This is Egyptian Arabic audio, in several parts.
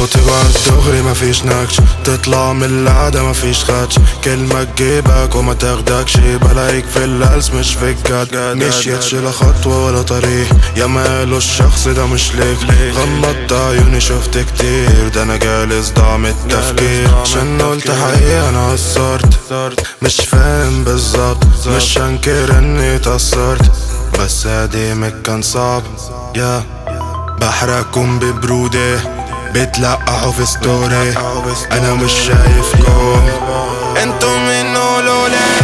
وتقعد دغري مفيش نكش تطلع من القعدة مفيش خدش كلمة تجيبك وما تاخدكش بلاقيك في الهلس مش في الجد مشيتش لا خطوة ولا طريق يا ماله الشخص ده مش ليك غمضت عيوني شفت كتير ده انا جالس ضاع التفكير عشان قلت حقيقة انا قصرت مش فاهم بالظبط مش هنكر اني اتأثرت بس قديمك كان صعب يا بحرقكم ببرودة بتلقحوا في ستوري انا مش شايفكم انتم من لولي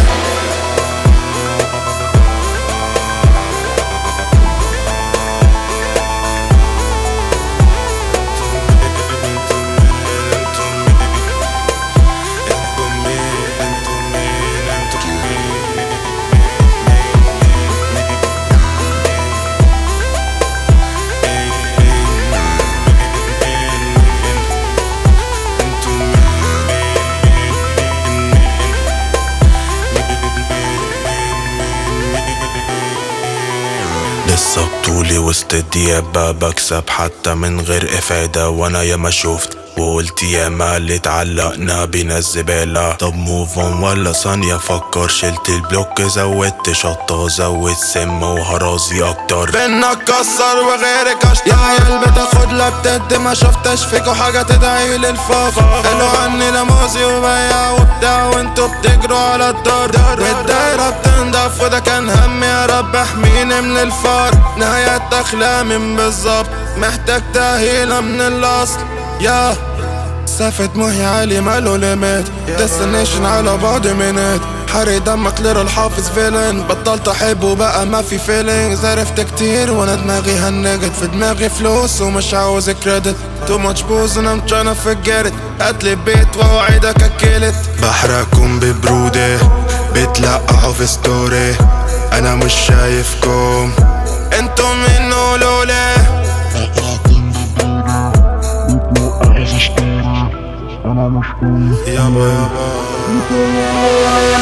لسه بطولي وسط الديابة بكسب حتى من غير افادة وانا ياما شفت وقلت ياما اللي اتعلقنا بينا الزبالة طب موف اون ولا ثانية فكر شلت البلوك زودت شطة زود سم وهرازي اكتر بينا كسر وغيرك اشطر يا عيال بتاخد لا بتد ما شفتش فيكو حاجة تدعي للفخر قالوا عني لموزي وبيع وبتاع وانتوا بتجروا على الدار والدايرة بتنضف وده كان همي يا رب احميني من الفار نهاية احلامي بالظبط محتاج تأهيلة من الاصل يا سافة محي عالي ماله ليميت ديستنيشن على بعد منت حري دمك ليرو الحافظ فيلن بطلت احب وبقى ما في فيلينجز عرفت كتير وانا دماغي هنجت في دماغي فلوس ومش عاوز كريدت تو ماتش بوز and I'm tryna forget it هاتلي بيت واوعدك اكلت بحرقكم ببرودة بتلقحوا في ستوري انا مش شايفكم انتم من لولي يابا يابا